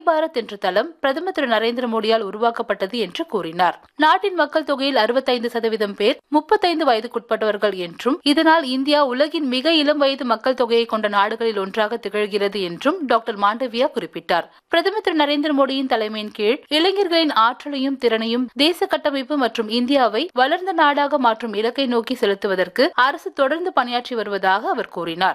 பாரத் என்ற தளம் பிரதமர் திரு நரேந்திர மோடியால் உருவாக்கப்பட்டது என்று கூறினார் நாட்டின் மக்கள் தொகையில் அறுபத்தைந்து சதவீதம் பேர் முப்பத்தைந்து வயதுக்குட்பட்டவர்கள் என்றும் இதனால் இந்தியா உலகின் மிக இளம் வயது மக்கள் தொகையை கொண்ட நாடுகளில் ஒன்றாக திகழ்கிறது என்றும் டாக்டர் மாண்டவியா குறிப்பிட்டார் பிரதமர் திரு நரேந்திர மோடியின் தலைமையின் கீழ் இளைஞர்களின் ஆற்றலையும் திறனையும் தேச கட்டமைப்பு மற்றும் இந்தியாவை வளர்ந்த நாடாக மாற்றும் இலக்கை நோக்கி செலுத்துவதற்கு அரசு தொடர்ந்து பணியாற்றி வருவதாக அவர் கூறினார்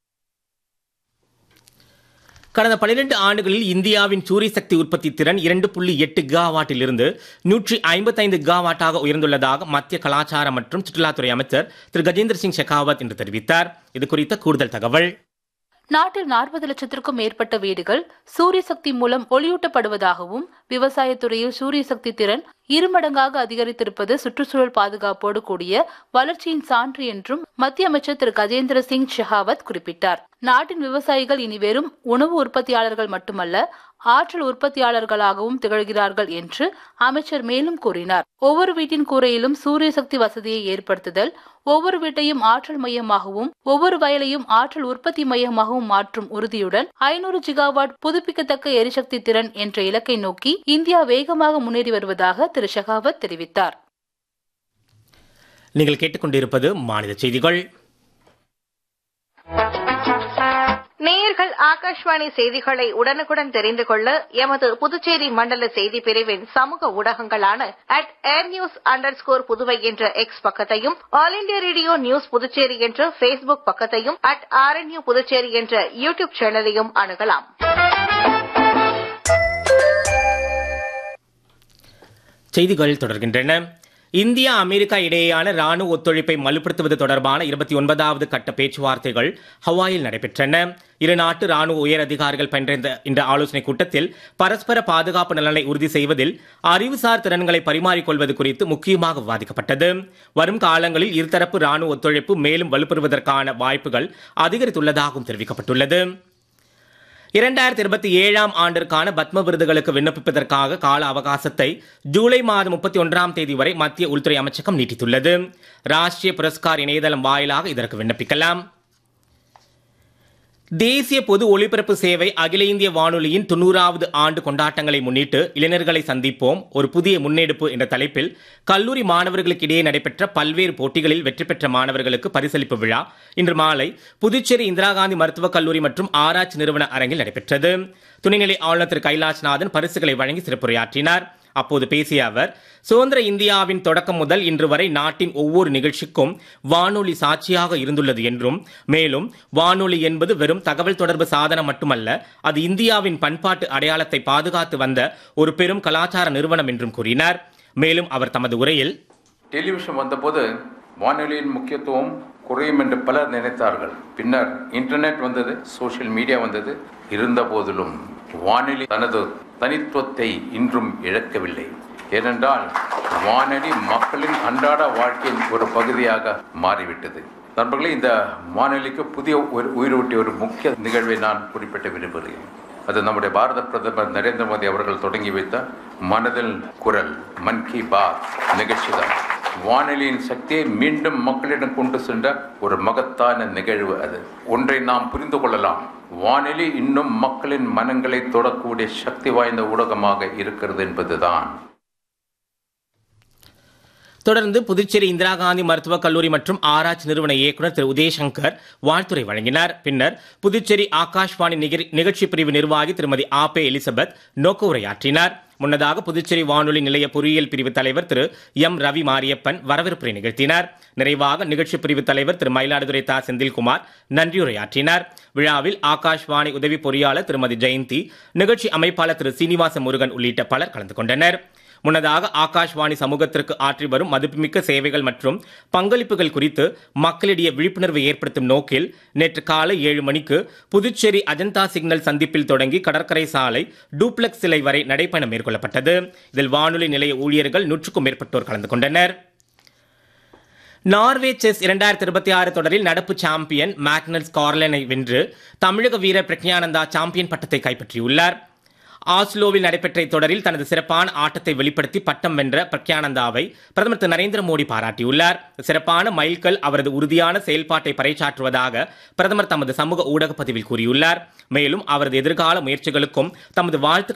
கடந்த பனிரெண்டு ஆண்டுகளில் இந்தியாவின் சூரிய சக்தி உற்பத்தி திறன் இரண்டு புள்ளி எட்டு கிகாவாட்டிலிருந்து நூற்றி ஐம்பத்தைந்து கிகாவாட்டாக உயர்ந்துள்ளதாக மத்திய கலாச்சார மற்றும் சுற்றுலாத்துறை அமைச்சர் திரு கஜேந்திர சிங் ஷெகாவத் இன்று தெரிவித்தார் இது குறித்த கூடுதல் தகவல் நாட்டில் நாற்பது லட்சத்திற்கும் மேற்பட்ட வீடுகள் சூரிய சக்தி மூலம் ஒளியூட்டப்படுவதாகவும் விவசாயத்துறையில் சூரிய சக்தி திறன் இருமடங்காக அதிகரித்திருப்பது சுற்றுச்சூழல் பாதுகாப்போடு கூடிய வளர்ச்சியின் சான்று என்றும் மத்திய அமைச்சர் திரு கஜேந்திர சிங் ஷெகாவத் குறிப்பிட்டார் நாட்டின் விவசாயிகள் இனி வெறும் உணவு உற்பத்தியாளர்கள் மட்டுமல்ல ஆற்றல் உற்பத்தியாளர்களாகவும் திகழ்கிறார்கள் என்று அமைச்சர் மேலும் கூறினார் ஒவ்வொரு வீட்டின் கூரையிலும் சூரிய சக்தி வசதியை ஏற்படுத்துதல் ஒவ்வொரு வீட்டையும் ஆற்றல் மையமாகவும் ஒவ்வொரு வயலையும் ஆற்றல் உற்பத்தி மையமாகவும் மாற்றும் உறுதியுடன் ஐநூறு ஜிகாவாட் புதுப்பிக்கத்தக்க எரிசக்தி திறன் என்ற இலக்கை நோக்கி இந்தியா வேகமாக முன்னேறி வருவதாக திரு ஷெகாவத் தெரிவித்தார் நீங்கள் கேட்டுக்கொண்டிருப்பது மாநில செய்திகள் நேயர்கள் ஆகாஷ்வாணி செய்திகளை உடனுக்குடன் தெரிந்து கொள்ள எமது புதுச்சேரி மண்டல செய்தி பிரிவின் சமூக ஊடகங்களான அட் ஏர் நியூஸ் அண்டர் ஸ்கோர் புதுவை என்ற எக்ஸ் பக்கத்தையும் all India radio news Puducherry என்ற பேஸ்புக் பக்கத்தையும் அட் ஆர்என்யூ புதுச்சேரி என்ற யூ டியூப் சேனலையும் அணுகலாம் செய்திகள் தொடர்கின்றன இந்தியா அமெரிக்கா இடையேயான ராணுவ ஒத்துழைப்பை வலுப்படுத்துவது தொடர்பான இருபத்தி ஒன்பதாவது கட்ட பேச்சுவார்த்தைகள் ஹவாயில் நடைபெற்றன இரு நாட்டு ராணுவ உயர் அதிகாரிகள் பங்கேற்ற இந்த ஆலோசனைக் கூட்டத்தில் பரஸ்பர பாதுகாப்பு நலனை உறுதி செய்வதில் அறிவுசார் திறன்களை பரிமாறிக்கொள்வது குறித்து முக்கியமாக விவாதிக்கப்பட்டது வரும் காலங்களில் இருதரப்பு ராணுவ ஒத்துழைப்பு மேலும் வலுப்பெறுவதற்கான வாய்ப்புகள் அதிகரித்துள்ளதாகவும் தெரிவிக்கப்பட்டுள்ளது இரண்டாயிரத்தி இருபத்தி ஏழாம் ஆண்டிற்கான பத்ம விருதுகளுக்கு விண்ணப்பிப்பதற்காக கால அவகாசத்தை ஜூலை மாதம் முப்பத்தி ஒன்றாம் தேதி வரை மத்திய உள்துறை அமைச்சகம் நீட்டித்துள்ளது ராஷ்டிரிய புரஸ்கார் இணையதளம் வாயிலாக இதற்கு விண்ணப்பிக்கலாம் தேசிய பொது ஒலிபரப்பு சேவை அகில இந்திய வானொலியின் தொண்ணூறாவது ஆண்டு கொண்டாட்டங்களை முன்னிட்டு இளைஞர்களை சந்திப்போம் ஒரு புதிய முன்னெடுப்பு என்ற தலைப்பில் கல்லூரி மாணவர்களுக்கு இடையே நடைபெற்ற பல்வேறு போட்டிகளில் வெற்றி பெற்ற மாணவர்களுக்கு பரிசளிப்பு விழா இன்று மாலை புதுச்சேரி இந்திரா காந்தி மருத்துவக் கல்லூரி மற்றும் ஆராய்ச்சி நிறுவன அரங்கில் நடைபெற்றது துணைநிலை ஆளுநர் திரு கைலாஷ்நாதன் பரிசுகளை வழங்கி சிறப்புரையாற்றினார் அப்போது பேசிய அவர் சுதந்திர இந்தியாவின் தொடக்கம் முதல் இன்று வரை நாட்டின் ஒவ்வொரு நிகழ்ச்சிக்கும் வானொலி சாட்சியாக இருந்துள்ளது என்றும் மேலும் வானொலி என்பது வெறும் தகவல் தொடர்பு சாதனம் மட்டுமல்ல அது இந்தியாவின் பண்பாட்டு அடையாளத்தை பாதுகாத்து வந்த ஒரு பெரும் கலாச்சார நிறுவனம் என்றும் கூறினார் மேலும் அவர் தமது உரையில் டெலிவிஷன் வந்தபோது வானொலியின் முக்கியத்துவம் குறையும் என்று பலர் நினைத்தார்கள் பின்னர் இன்டர்நெட் வந்தது சோஷியல் மீடியா வந்தது இருந்த போதிலும் வானொலி தனது தனித்துவத்தை இன்றும் இழக்கவில்லை ஏனென்றால் வானொலி மக்களின் அன்றாட வாழ்க்கையின் ஒரு பகுதியாக மாறிவிட்டது நண்பர்களே இந்த வானொலிக்கு புதிய ஒரு உயிரூட்டிய ஒரு முக்கிய நிகழ்வை நான் குறிப்பிட்ட விரும்புகிறேன் அது நம்முடைய பாரத பிரதமர் நரேந்திர மோடி அவர்கள் தொடங்கி வைத்த மனதில் குரல் மன் கி பாத் நிகழ்ச்சி தான் வானொலியின் சக்தியை மீண்டும் மக்களிடம் கொண்டு சென்ற ஒரு மகத்தான நிகழ்வு அது ஒன்றை நாம் புரிந்து கொள்ளலாம் வானொலி இன்னும் மக்களின் மனங்களை தொடக்கூடிய சக்தி வாய்ந்த ஊடகமாக இருக்கிறது என்பதுதான் தொடர்ந்து புதுச்சேரி இந்திரா காந்தி மருத்துவக் கல்லூரி மற்றும் ஆராய்ச்சி நிறுவன இயக்குநர் திரு உதயசங்கர் வாழ்த்துரை வழங்கினார் பின்னர் புதுச்சேரி ஆகாஷ்வாணி நிகழ்- நிகழ்ச்சி பிரிவு நிர்வாகி திருமதி ஆபே எலிசபெத் நோக்க உரையாற்றினார் முன்னதாக புதுச்சேரி வானொலி நிலைய பொறியியல் பிரிவு தலைவர் திரு எம் ரவி மாரியப்பன் வரவேற்புரை நிகழ்த்தினார் நிறைவாக நிகழ்ச்சி பிரிவு தலைவர் திரு மயிலாடுதுறை தா செந்தில்குமார் நன்றியுரையாற்றினார் விழாவில் ஆகாஷ்வாணி உதவி பொறியாளர் திருமதி ஜெயந்தி நிகழ்ச்சி அமைப்பாளர் திரு சீனிவாச முருகன் உள்ளிட்ட பலர் கலந்து கொண்டனர் முன்னதாக ஆகாஷ்வாணி சமூகத்திற்கு ஆற்றி வரும் மதிப்புமிக்க சேவைகள் மற்றும் பங்களிப்புகள் குறித்து மக்களிடையே விழிப்புணர்வை ஏற்படுத்தும் நோக்கில் நேற்று காலை ஏழு மணிக்கு புதுச்சேரி அஜந்தா சிக்னல் சந்திப்பில் தொடங்கி கடற்கரை சாலை டூப்ளெக்ஸ் சிலை வரை நடைப்பயணம் மேற்கொள்ளப்பட்டது இதில் வானொலி நிலைய ஊழியர்கள் நூற்றுக்கும் மேற்பட்டோர் கலந்து கொண்டனர் நார்வே செஸ் இரண்டாயிரத்தி இருபத்தி ஆறு தொடரில் நடப்பு சாம்பியன் மேக்னஸ் கார்லனை வென்று தமிழக வீரர் பிரக்ஞானந்தா சாம்பியன் பட்டத்தை கைப்பற்றியுள்ளார் ஆஸ்லோவில் நடைபெற்ற தொடரில் தனது சிறப்பான ஆட்டத்தை வெளிப்படுத்தி பட்டம் வென்ற பிரக்யானந்தாவை பிரதமர் திரு நரேந்திர மோடி பாராட்டியுள்ளார் சிறப்பான மைல்கல் அவரது உறுதியான செயல்பாட்டை பறைசாற்றுவதாக பிரதமர் தமது சமூக ஊடக பதிவில் கூறியுள்ளார் மேலும் அவரது எதிர்கால முயற்சிகளுக்கும் தமது வாழ்த்து